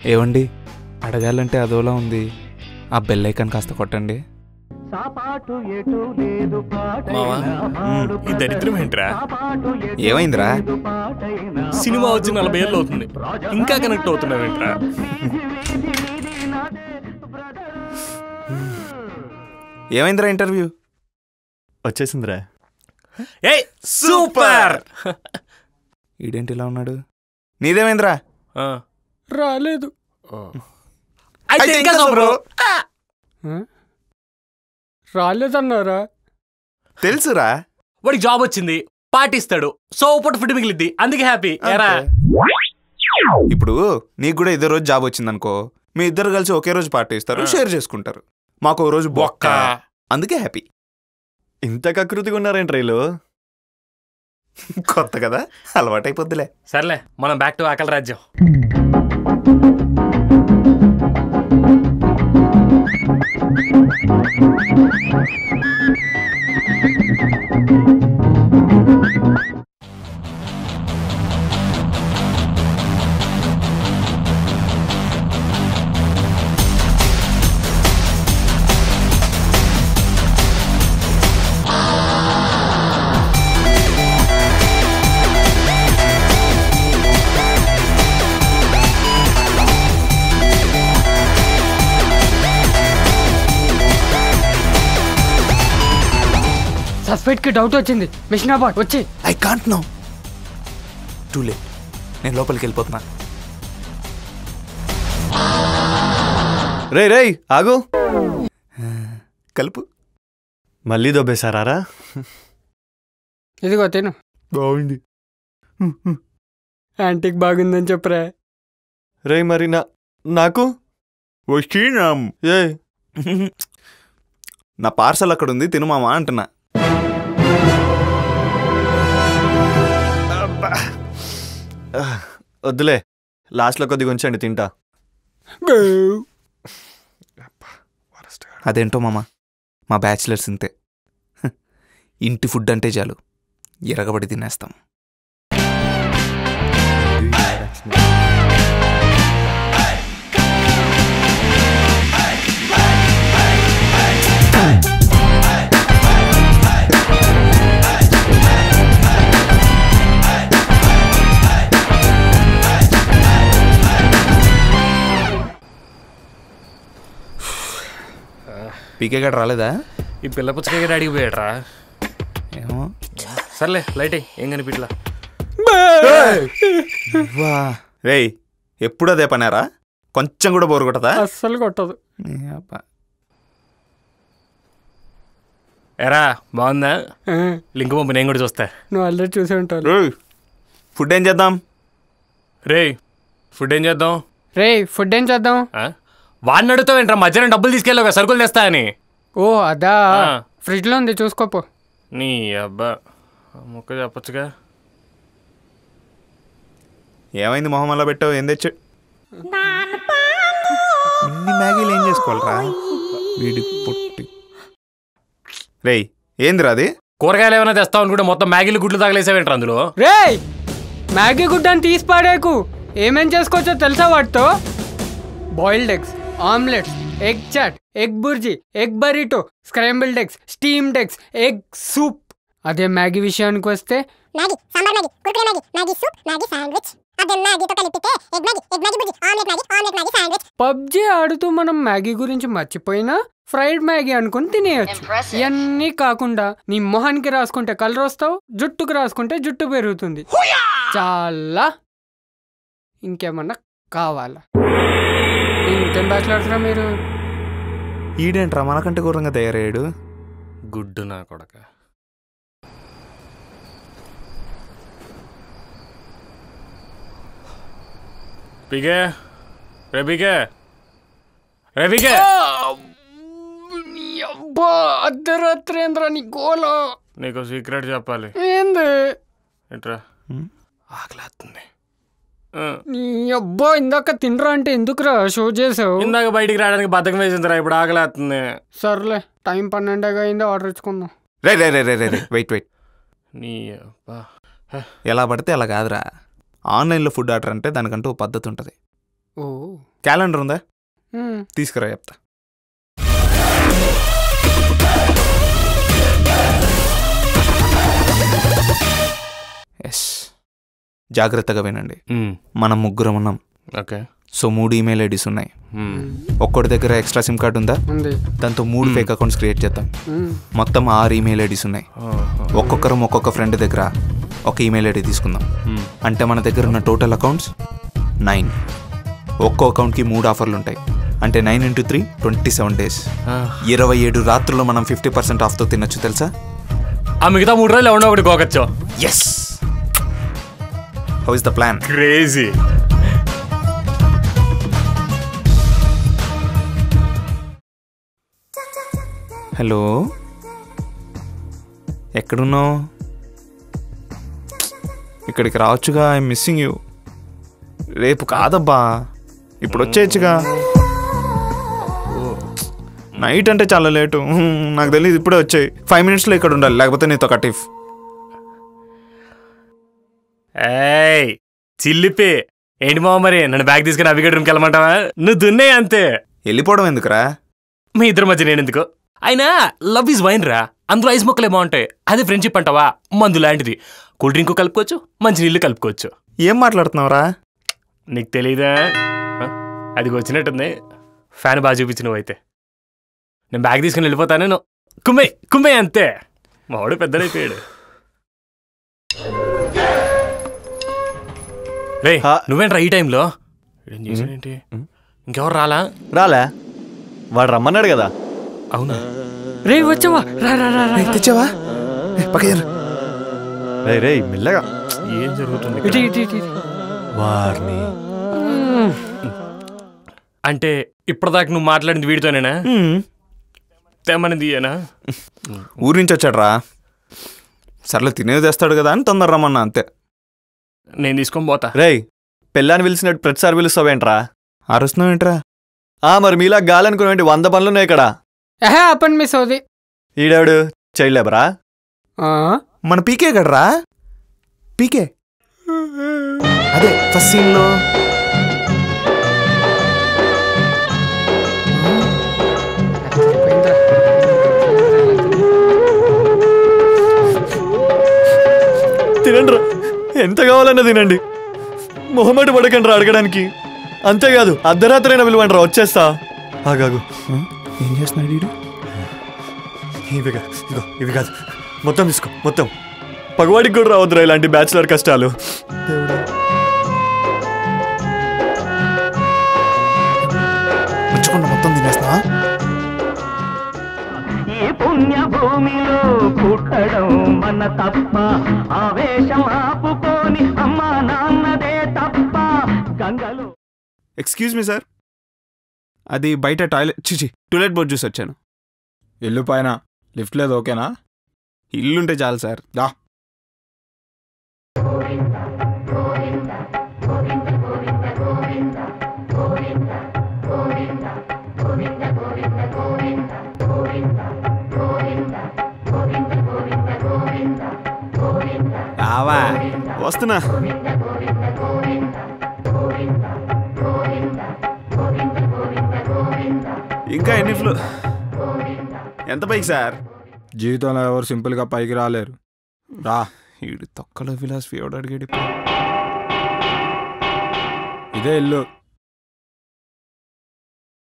ఏవండి అడగాలంటే అదోలా ఉంది ఆ బెల్ ఐకాన్ కాస్త కొట్టండి మావా ఈ దరిద్రం ఏంట్రా ఏమైందిరా సినిమా వచ్చి నలభై ఏళ్ళు అవుతుంది ఇంకా కనెక్ట్ అవుతున్నావేంట్రా ఏమైందిరా ఇంటర్వ్యూ వచ్చేసిందిరా ఏ సూపర్ ఈడేంటి ఇలా ఉన్నాడు నీదేమైందిరా రాలేదు అయితే ఇంకా సూపర్ రాలేదన్నారా తెలుసురా వాడికి జాబ్ వచ్చింది పాటిస్తాడు సూపర్ ఫుడ్ మిగిలిద్ది అందుకే హ్యాపీ ఎరా ఇప్పుడు నీకు కూడా ఇదే రోజు జాబ్ వచ్చిందనుకో మీ ఇద్దరు కలిసి ఒకే రోజు పార్టీ ఇస్తారు షేర్ చేసుకుంటారు మాకు ఓ రోజు బొక్క అందుకే హ్యాపీ ఇంత కకృతిగా ఉన్నారేంటి రైలు కొత్త కదా అలవాటైపోద్దిలే సర్లే మనం బ్యాక్ టు ఆకలి రాజ్యం సస్పెక్ట్ కి డౌట్ వచ్చింది మిషనాబాద్ వచ్చి I can't no too late నేను లోపలికి వెళ్ళిపోతున్నా రే రేయ్ ఆగు కలుపు మళ్ళీ దొబ్బేశారా ఇదిగో తిను బాగుంది యాంటిక్ బాగుందని చెప్పరా రే మరి నా నాకు వచ్చినాం ఏ నా పార్సల్ అక్కడ ఉంది తిను మామా అంటున్నా వద్దులే లాస్ట్లో కొద్దిగా ఉంచండి తింటా అదేంటో మామ మా బ్యాచిలర్స్ ఇంతే హ, ఇంటి ఫుడ్ అంటే చాలు ఎరగబడి తినేస్తాం పీకే గడ రాలేదా ఈ పిల్ల పుచ్చకాయ అడిగి పోయాడ్రా ఏమో సర్లే లైట్ అయ్యి, ఏం కనిపించలా వా రేయ్ ఎప్పుడు అదే పనారా కొంచెం కూడా బోరు కొట్టదా అస్సలు కొట్టదు నీ అబ్బా. ఎరా బాగుందా ఆ, లింక్ పంపు నేను కూడా చూస్తా నువ్వు ఆల్రెడీ చూసి ఉంటావు రేయ్, ఫుడ్ ఏం చేద్దాం రే ఫుడ్ ఏం చేద్దాం రే ఫుడ్ ఏం చేద్దాం ఆ? వాడిని అడుగుతావేంట్రా మధ్యాహ్నం డబ్బులు తీసుకెళ్ళావు సరుకులు తెస్తా అని ఓ అదా ఆ. ఫ్రిడ్జ్ లో ఉంది చూసుకోపో నీ అబ్బా ఆ ముక్క చెప్పొచ్చుగా ఏమైంది మొహం అలా పెట్టావు ఏం తెచ్చు ఇన్ని మ్యాగీలు ఏం చేసుకోవాలరా వీడి పుట్టి రేయ్ ఏందిరా అది కూరగాయలు ఏమైనా తెస్తావు అనుకుంటే మొత్తం మ్యాగీలు గుడ్లు తగలేసావేంట్రా అందులో రే మ్యాగీ గుడ్డని తీసి పాడేకు ఏమేం చేసుకోవచ్చో తెలుసా వాటితో boiled eggs omelettes egg chaat egg bhurji egg burrito scrambled eggs steamed eggs egg soup అదే మ్యాగీ విషయానికి వస్తే Maggi sambar Maggi Kurkure Maggi Maggi soup Maggi sandwich అదే మ్యాగీతో కలిపితే ఎగ్ మ్యాగీ ఎగ్ మ్యాగీ బుజ్జి omelette Maggi omelette Maggi sandwich PUBG ఆడుతూ మనం Maggi గురించి మర్చిపోయినా ఫ్రైడ్ మ్యాగీ అనుకుని తినేయచ్చు ఇవన్నీ కాకుండా నీ మొహానికి రాసుకుంటే కలర్ వస్తావు జుట్టుకు రాసుకుంటే జుట్టు పెరుగుతుంది చాలా ఇంకేమన్నా కావాలా ఇంకేం బ్యాచులర్స్ రా మీరు ఈడేంట్రా మనకంటే ఘోరంగా తయారయ్యాడు గుడ్డు నా కొడక పిగే రే పిగే రే పిగే అబ్బా అర్ధరాత్రేంద్ర నీ గోలో నీకు సీక్రెట్ చెప్పాలి ఏంది ఏంట్రా హ్మ్? ఆకలేస్తుంది ఆ, నీ అబ్బా ఇందాక తినరా అంటే ఎందుకురా షో చేసావు ఇందాక బయటికి రావడానికి బద్దకం వేసిందిరా ఇప్పుడు ఆకలేస్తుంది సర్లే టైం పన్నెండుగా అయిందో ఆర్డర్ ఇచ్చుకుందాం రే రే రే రే రే వెయిట్ వెయిట్ నీ అబ్బా ఎలా పడితే అలా కాదురా ఆన్లైన్లో ఫుడ్ ఆర్డర్ అంటే దానికంటూ ఓ పద్ధతి ఉంటుంది ఓ క్యాలెండర్ ఉందా మ్మ్. తీసుకురా చెప్తా ఎస్ జాగ్రత్తగా వినండి మనం ముగ్గురం ఉన్నాం ఓకే సో మూడు ఈమెయిల్ ఐడీస్ ఉన్నాయి ఒక్కడి దగ్గర ఎక్స్ట్రా సిమ్ కార్డు ఉందా ఉంది దాంతో మూడు ఫేక్ అకౌంట్స్ క్రియేట్ చేద్దాం మ్మ్. మొత్తం ఆరు ఈమెయిల్ ఐడీస్ ఉన్నాయి ఒక్కొక్కరం ఒక్కొక్క ఫ్రెండ్ దగ్గర ఒక ఈమెయిల్ ఐడి తీసుకుందాం అంటే మన దగ్గర ఉన్న టోటల్ అకౌంట్స్ నైన్ ఒక్కో అకౌంట్కి మూడు ఆఫర్లు ఉంటాయి అంటే nine into three twenty seven days ఇరవై ఏడు రాత్రుల్లో మనం ఫిఫ్టీ పర్సెంట్ ఆఫ్తో తినొచ్చు తెలుసా ఆ మిగతా మూడు రోజులు ఎవడో ఒకటి గోకచ్చు yes how is the plan crazy hello ఎక్కడున్నావు ఇక్కడికి రావచ్చుగా ఐ మిస్సింగ్ యూ రేపు కాదబ్బా ఇప్పుడు వచ్చేయచ్చుగా నైట్ అంటే చాలా లేటు హ్మ్, నాకు తెలియదు ఇప్పుడే వచ్చాయి ఫైవ్ మినిట్స్లో ఇక్కడ ఉండాలి లేకపోతే నీతో కటిఫ్ ఏయ్ చిల్లిపి ఏంటి మావ మరి నన్ను బ్యాగ్ తీసుకుని అవిగడ్ రూమ్కి వెళ్ళమంటావా నువ్వు దున్నే అంతే వెళ్ళిపోవడం ఎందుకురా మీ ఇద్దరి మధ్య నేను ఎందుకు అయినా లవ్ ఈజ్ వైన్ రా అందులో ఐస్ మొక్కలే బాగుంటాయి అదే ఫ్రెండ్షిప్ అంటావా మందు లాంటిది కూల్ డ్రింక్ కలుపుకోవచ్చు మంచి నీళ్ళు కలుపుకోవచ్చు ఏం మాట్లాడుతున్నావురా నీకు తెలీదా ఆ? అది వచ్చినట్టుంది ఫ్యాన్ బాగా చూపించి నువ్వైతే నేను బ్యాగ్ తీసుకుని వెళ్ళిపోతాను నువ్వు కుమ్మే కుమ్మే అంతే మావాడు పెద్దడైపోయాడు రే హా. నువ్వేంట్రా ఈ టైంలో ఏం చేశాడేంటి ఇంకెవరు రాలా రాలే వాడు రమ్మన్నాడు కదా అవునా రే వచ్చావా రా రా రా రా. తెచ్చావా పక్కన రే రే మెల్లగా ఏం జరుగుతుంది ఇటు ఇక్కడ? ఇటు ఇటు ఇటు. వారిని మ్మ్. అంటే ఇప్పటిదాకా నువ్వు మాట్లాడింది వీడితోనేనా తెమ్మనిది ఏనా ఊరి నుంచి వచ్చాడ్రా సర్లే తినేది తెస్తాడు కదా అని తొందర రమ్మన్నా అంతే నేను తీసుకొని పోతా రేయ్ పెళ్ళాన్ని పిలిచినట్టు ప్రతిసారి పిలుస్తావేంట్రా అరుస్తున్నావు ఏంట్రా ఆ మరి మీలా గాలనుకునేంటి వంద పనులున్నాయి ఇక్కడ ఎహే అప్పని మిస్ అవుది ఈడాడు చైల్డ్ లేబరా ఆ, మన పీకే గడ్రా పీకే అదే ఫస్ట్ సీన్లో సరిపోయిందిరా. తినండి ఎంత కావాలన్నా తినండి మొహమాట పడకండి రా అడగడానికి అంతేకాదు అర్ధరాత్రైనా పిలవండి రా వచ్చేస్తా ఆగాగు ఏం చేస్తున్నాడు వీడు ఇవి కాదు ఇగో ఇవి కాదు మొత్తం తీసుకో మొత్తం పగవాడికి కూడా రావద్దురా ఇలాంటి బ్యాచులర్ కష్టాలు ఉంచకుండా మొత్తం తినేస్తావా ఈ పుణ్యభూమిలో పుట్టడం మన తప్ప ఆవేశం ఆపుకొని అమ్మా నాన్నదే తప్ప గంగలో ఎక్స్క్యూజ్ మీ సార్ అది బయట టాయిలెట్ చిచి టూలెట్ బోర్డ్ చూసి వచ్చాను ఇల్లు పైన లిఫ్ట్ లేదు ఓకేనా ఇల్లుంటే చాలు సార్ దా రావా వస్తున్నా ఇంకా ఎన్ని ఫ్లో ఎంత పైకి సార్ జీవితంలో ఎవరు సింపుల్గా పైకి రాలేరు రా ఈడు తొక్కలో ఫిలాసఫీ ఎవడు అడిగాడు ఇప్పుడు? ఇదే ఇల్లు